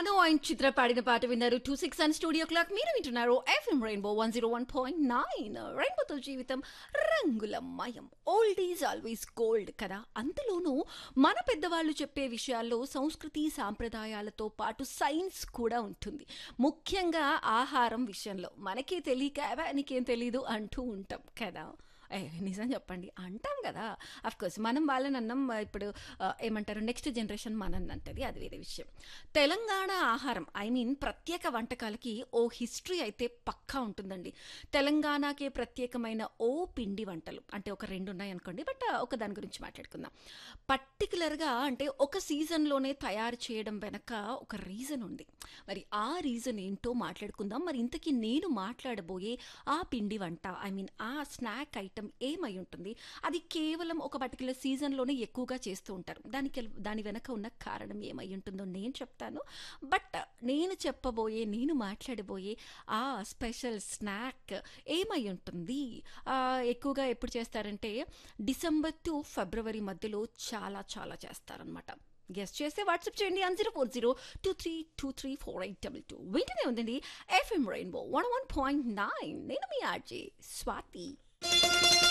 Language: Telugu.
నానో అండ్ చిత్ర పాడిన పాట విన్నారు two six and studio clock మీరు వింటున్నారు FM Rainbow one zero one point nine రెయిన్బోతో జీవితం రంగులమయం ఓల్డ్ ఈజ్ ఆల్వేస్ గోల్డ్ కదా అందులోనూ మన పెద్దవాళ్ళు చెప్పే విషయాల్లో సంస్కృతి సాంప్రదాయాలతో పాటు సైన్స్ కూడా ఉంటుంది ముఖ్యంగా ఆహారం విషయంలో మనకే తెలియక "అవే, నీకేం తెలీదు అంటూ ఉంటాం కదా ఏ నిజం చెప్పండి అంటాం కదా అఫ్ కోర్స్ మనం వాళ్ళని అన్నం ఇప్పుడు ఆ, ఏమంటారు నెక్స్ట్ జనరేషన్ మనని అంటది అది వేరే విషయం తెలంగాణ ఆహారం ఐ మీన్ ప్రత్యేక వంటకాలకి ఓ హిస్టరీ అయితే పక్కా ఉంటుందండి తెలంగాణకే ప్రత్యేకమైన ఓ పిండి వంటలు అంటే ఒక రెండు ఉన్నాయి అనుకోండి బట్ ఒక దాని గురించి మాట్లాడుకుందాం పర్టికులర్గా అంటే ఒక సీజన్లోనే తయారు చేయడం వెనక ఒక రీజన్ ఉంది మరి ఆ రీజన్ ఏంటో మాట్లాడుకుందాం మరి ఇంతకీ నేను మాట్లాడబోయే ఆ పిండి వంట ఐ మీన్ ఆ స్నాక్ ఐటమ్ ఏమై ఉంటుంది అది కేవలం ఒక పర్టికులర్ సీజన్లోనే ఎక్కువగా చేస్తూ ఉంటారు దానికి దాని వెనక ఉన్న కారణం ఏమై ఉంటుందో నేను చెప్తాను బట్ నేను చెప్పబోయే నేను మాట్లాడబోయే ఆ స్పెషల్ స్నాక్ ఏమై ఉంటుంది ఆ, ఎక్కువగా ఎప్పుడు చేస్తారంటే డిసెంబర్ టు ఫిబ్రవరి మధ్యలో చాలా చాలా చేస్తారనమాట గెస్ట్ చేస్తే వాట్సాప్ చేయండి one zero four zero two three two three four eight double two వింటూనే ఉందండి FM Rainbow one one point nine నేను మీ ఆర్జే స్వాతి